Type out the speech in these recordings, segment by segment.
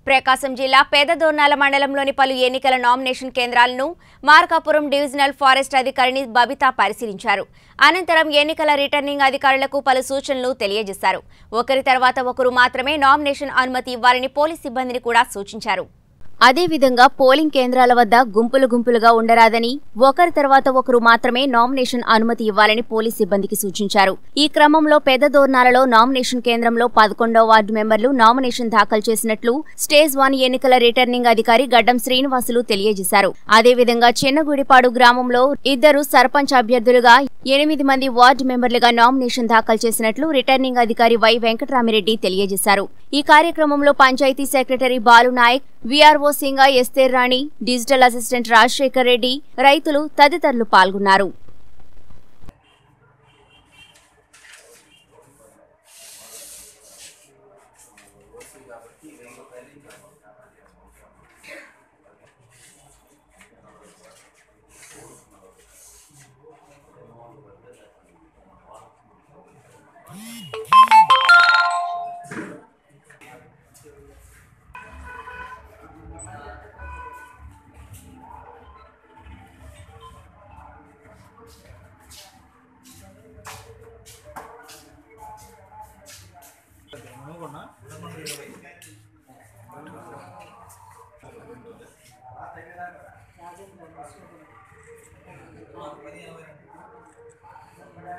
ప్రకాశం జిల్లా పేదదోర్నాల మండలంలోని పలు ఎన్నికల నామినేషన్ కేంద్రాలను మార్కాపురం డివిజనల్ ఫారెస్ట్ అధికారిని బబితా పరిశీలించారు అనంతరం ఎన్నికల రిటర్నింగ్ అధికారులకు పలు సూచనలు తెలియజేశారు ఒకరి తర్వాత ఒకరు మాత్రమే నామినేషన్ అనుమతి ఇవ్వాలని పోలీస్ సిబ్బందిని కూడా సూచించారు అదేవిధంగా పోలింగ్ కేంద్రాల వద్ద గుంపులు గుంపులుగా ఉండరాదని ఒకరి తర్వాత ఒకరు మాత్రమే నామినేషన్ అనుమతి ఇవ్వాలని పోలీస్ సిబ్బందికి సూచించారు ఈ క్రమంలో పెద్దదోర్నాలలో నామినేషన్ కేంద్రంలో పదకొండవ వార్డు మెంబర్లు నామినేషన్ దాఖలు చేసినట్లు స్టేజ్ వన్ ఎన్నికల రిటర్నింగ్ అధికారి గడ్డం శ్రీనివాసులు తెలియజేశారు అదేవిధంగా చిన్నగుడిపాడు గ్రామంలో ఇద్దరు సర్పంచ్ అభ్యర్థులుగా ఎనిమిది మంది వార్డు మెంబర్లుగా నామినేషన్ దాఖలు చేసినట్లు రిటర్నింగ్ అధికారి వై వెంకటరామిరెడ్డి తెలియజేశారు ఈ కార్యక్రమంలో పంచాయతీ సెక్రటరీ బాలు నాయక్ విఆర్ఓ సింగ Esther Rani digital assistant Rajasekhar Reddy రైతులు తదితరులు పాల్గొన్నారు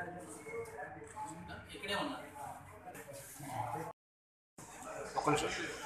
ఒక్క నిమిషం